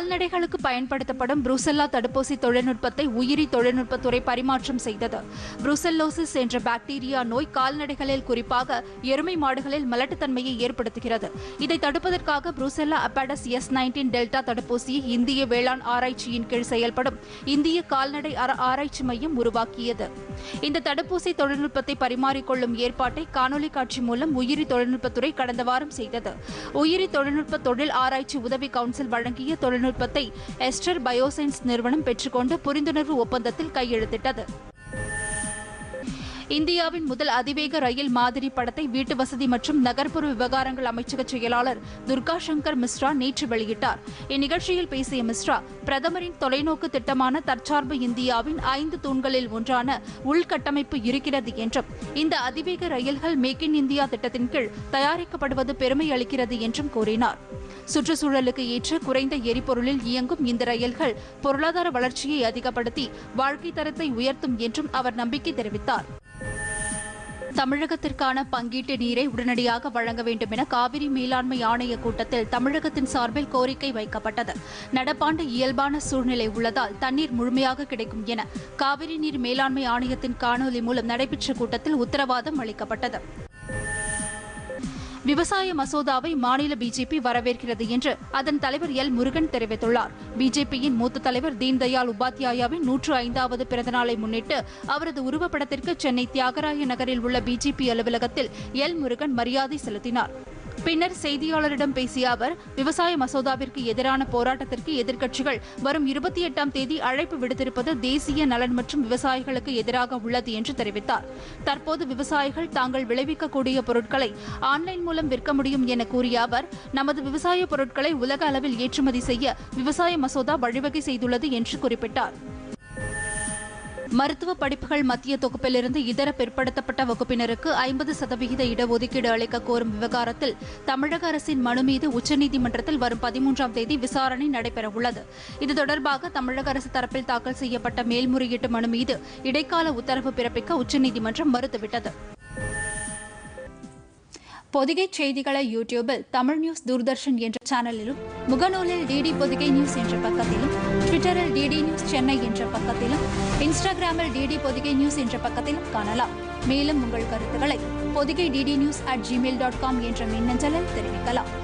கால்நடைகளுக்கு பயன்படுத்தப்படும் புருசெல்லா தடுப்பூசி தொழில்நுட்பத்தை உயிரி தொழில்நுட்பத்துறை பரிமாற்றம் செய்தது புருசெல்லோசிஸ் என்ற பாக்டீரியா நோய் கால்நடைகளில் குறிப்பாக எருமை மாடுகளில் மலட்டுத்தன்மையை ஏற்படுத்துகிறது இதை தடுப்பதற்காக brucella abortus S nineteen delta தடுப்பூசியை இந்திய வேளாண் ஆராய்ச்சியின் கீழ் செயல்படும் இந்திய கால்நடை ஆரா- ஆராய்ச்சி மையம் உருவாக்கியது இந்த தடுப்பூசி தொழில்நுட்பத்தை பரிமாறிக்கொள்ளும் ஏற்பாட்டை காணொலி காட்சி மூலம் உயிரி தொழில்நுட்பத்துறை கடந்த வாரம் செய்தது உயிரி தொழில்நுட்ப தொழில் ஆராய்ச்சி உதவி கவுன்சில் வழங்கிய தொழில்நுட்பத்தை எஸ்டர் பயோசைன்ஸ் நிறுவனம் பெற்றுக்கொண்டு புரிந்துணர்வு ஒப்பந்தத்தில் கையெழுத்திட்டது இந்தியாவின் முதல் அதிவேக ரயில் மாதிரி படத்தை வீட்டு வசதி மற்றும் நகர்ப்புற விவகாரங்கள் அமைச்சக செயலாளர் துர்கா சங்கர் மிஸ்ரா நேற்று வெளியிட்டார் இந்நிகழ்ச்சியில் பேசிய மிஸ்ரா பிரதமரின் தொலைநோக்கு திட்டமான தற்சார்பு இந்தியாவின் ஐந்து தூண்களில் ஒன்றான உள்கட்டமைப்பு இருக்கிறது என்றும் இந்த அதிவேக ரயில்கள் மேக் இன் இந்தியா திட்டத்தின் கீழ் தயாரிக்கப்படுவது பெருமை அளிக்கிறது என்றும் கூறினார் சுற்றுச்சூழலுக்கு ஏற்ற குறைந்த எரிபொருளில் இயங்கும் இந்த ரயில்கள் பொருளாதார வளர்ச்சியை அதிகப்படுத்தி வாழ்க்கை தரத்தை உயர்த்தும் என்றும் அவர் நம்பிக்கை தெரிவித்தார் தமிழகத்திற்கான பங்கீட்டு நீரை உடனடியாக வழங்க வேண்டும் என காவிரி மேலாண்மை ஆணைய கூட்டத்தில் தமிழகத்தின் சார்பில் கோரிக்கை வைக்கப்பட்டது நடப்பாண்டு இயல்பான சூழ்நிலை உள்ளதால் தண்ணீர் முழுமையாக கிடைக்கும் என காவிரி நீர் மேலாண்மை ஆணையத்தின் காணொலி மூலம் நடைபெற்ற கூட்டத்தில் உத்தரவாதம் அளிக்கப்பட்டது விவசாய மசோதாவை மாநில பிஜேபி வரவேற்கிறது என்று அதன் தலைவர் எல் முருகன் தெரிவித்துள்ளார் பிஜேபியின் மூத்த தலைவர் தீன்தயாள் உபாத்யாயாவின் நூற்று ஐந்தாவது பிறந்தநாளை முன்னிட்டு அவரது உருவப்படத்திற்கு சென்னை தியாகராய நகரில் உள்ள பிஜேபி அலுவலகத்தில் எல் முருகன் மரியாதை செலுத்தினார் பின்னர் செய்தியாளரிடம் பேசிய அவர் விவசாய மசோதாவிற்கு எதிரான போராட்டத்திற்கு எதிர்க்கட்சிகள் வரும் இருபத்தி எட்டாம் தேதி அழைப்பு விடுத்திருப்பது தேசிய நலன் மற்றும் விவசாயிகளுக்கு எதிராக உள்ளது என்று தெரிவித்தார் தற்போது விவசாயிகள் தாங்கள் விளைவிக்கக்கூடிய பொருட்களை ஆன்லைன் மூலம் விற்க முடியும் என கூறிய அவர் நமது விவசாய பொருட்களை உலக அளவில் ஏற்றுமதி செய்ய விவசாய மசோதா வழிவகை செய்துள்ளது என்று குறிப்பிட்டார் மருத்துவ படிப்புகள் மத்திய தொகுப்பிலிருந்து இதர பிற்படுத்தப்பட்ட வகுப்பினருக்கு ஐம்பது சதவிகித இடஒதுக்கீடு அளிக்க கோரும் விவகாரத்தில் தமிழக அரசின் மனு மீது உச்சநீதிமன்றத்தில் வரும் பதிமூன்றாம் தேதி விசாரணை நடைபெறவுள்ளது இது தொடர்பாக தமிழக அரசு தரப்பில் தாக்கல் செய்யப்பட்ட மேல்முறையீட்டு மனு மீது இடைக்கால உத்தரவு பிறப்பிக்க உச்சநீதிமன்றம் மறுத்துவிட்டது பொதிகை செய்திகளை யூடியூபில் தமிழ் நியூஸ் தூர்தர்ஷன் என்ற சேனலிலும் முகநூலில் டிடி பொதிகை நியூஸ் என்ற பக்கத்திலும் ட்விட்டரில் டிடி நியூஸ் சென்னை என்ற பக்கத்திலும் இன்ஸ்டாகிராமில் டிடி பொதிகை நியூஸ் என்ற பக்கத்திலும் காணலாம் மேலும் உங்கள் கருத்துக்களை Podhigai DD news at Gmail dot com என்ற மின்னஞ்சலில் தெரிவிக்கலாம்